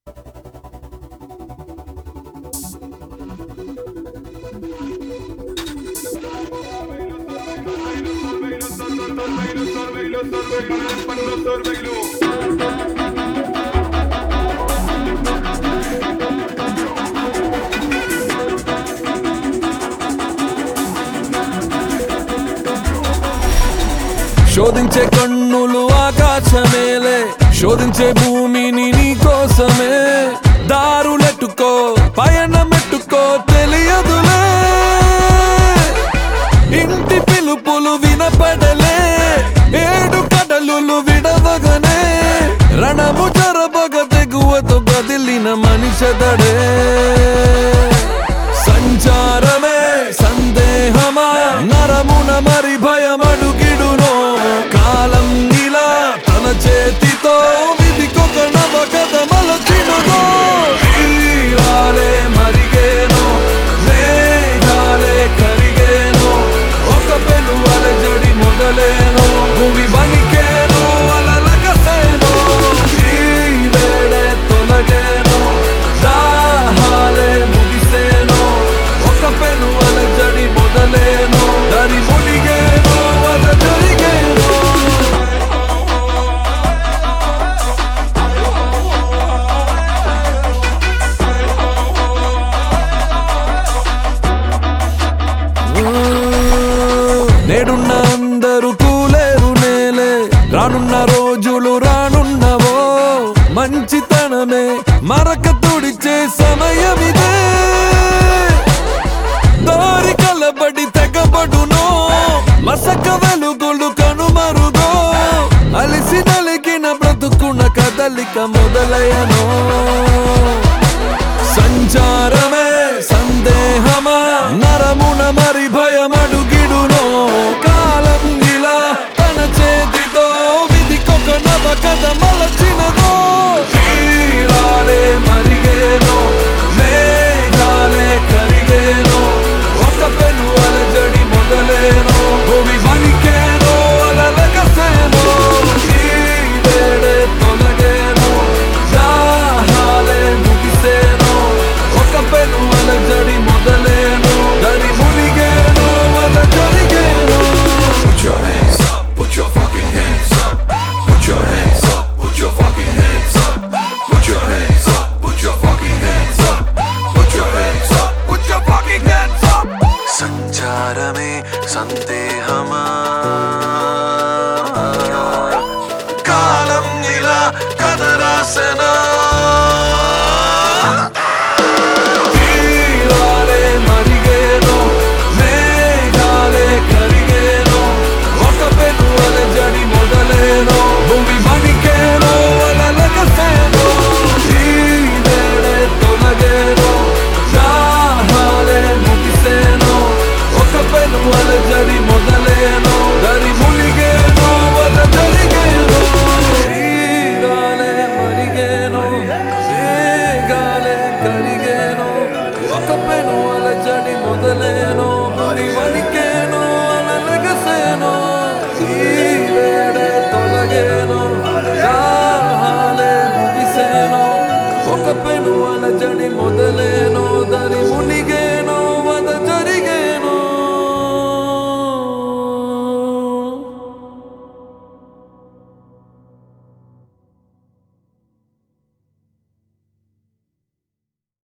శోధించే కన్నులు ఆకాశమేలే శోధించే భూమిని నీ కోసమే దారులెట్టుకో పయనమెట్టుకో తెలియదులే ఇంటి పిలుపులు వినపడలే ఏడు కడలులు విడవగనే రణము జరబగ తెగువతో బదిలిన మనిషదడే సంచారమే సందేహమా నరమున మరి భయమడుగిడునో కాలం ఇలా తన చేతితో విధికొక నవకథ మలచినునో తీరాలే మరిగేనో మేఘాలే కరిగేనో ఒక పెనువల జడి మొదలేనో భూమి వణికేనో అలలగసేనో ఈ వేడే తొలగేనో దాహాలే ముగిసేనో ఒక పెనువల జడి మొదలేనో దారి మునిగేనో వద జరిగేనో నేడున్న అందరూ కూలేరు నేలే రానున్న రోజులు రానున్నవో మంచితనమే మరక తుడిచే సమయమిదే దారి కలబడి తెగబడునో మసక వెలుగులు కనుమరుగో అలిసి నలిగిన బ్రతుకున్న కదలిక మొదలయనో సంచారమే సందేహమా నరమున మరి భయమడుగిడునో కాలం ఇలా తన చేతితో విధికొక నవ కథ మలచినదో తీరాలే మరిగేనో మేఘాలే కరిగేనో ఒక పెను అలజడి మొదలేనో భూమి వణికేనో అలలగసేనో ఈ వేడే తొలగేనో దాహాలే ముగిసేనో ఒక పెను అలజడి మొదలేనో దరి మునిగేనో అల జరిగేనో Put your hands up, put your fucking hands up. Put your hands up, put your fucking hands up. Put your hands up, put your fucking hands up. Put your hands up, put your fucking hands up. సంచారమే సందేహమా కాలం ఇలా కదరాసనా తీరాలే మరిగేనో మేఘాలే కరిగేనో ఒక పెను అలజడి మొదలేనో భూమి వణికేనో అలలగసేనో ఈ వేళే తొలగేనో దాహాలే ముగిసేనో ఒక పెను అలజడి మొదలేనో దరి మునిగేనో వల జరిగేనో తీరాలే మరిగేనో మేఘాలే కరిగేనో ఒక పెను అలజడి మొదలేనో మరి వణికేనో అలలగసేనో ఈ వేడే తొలగేనో దాహాలే ముగిసేనో ఒక పెను అలజడి మొదలేనో దరి ముని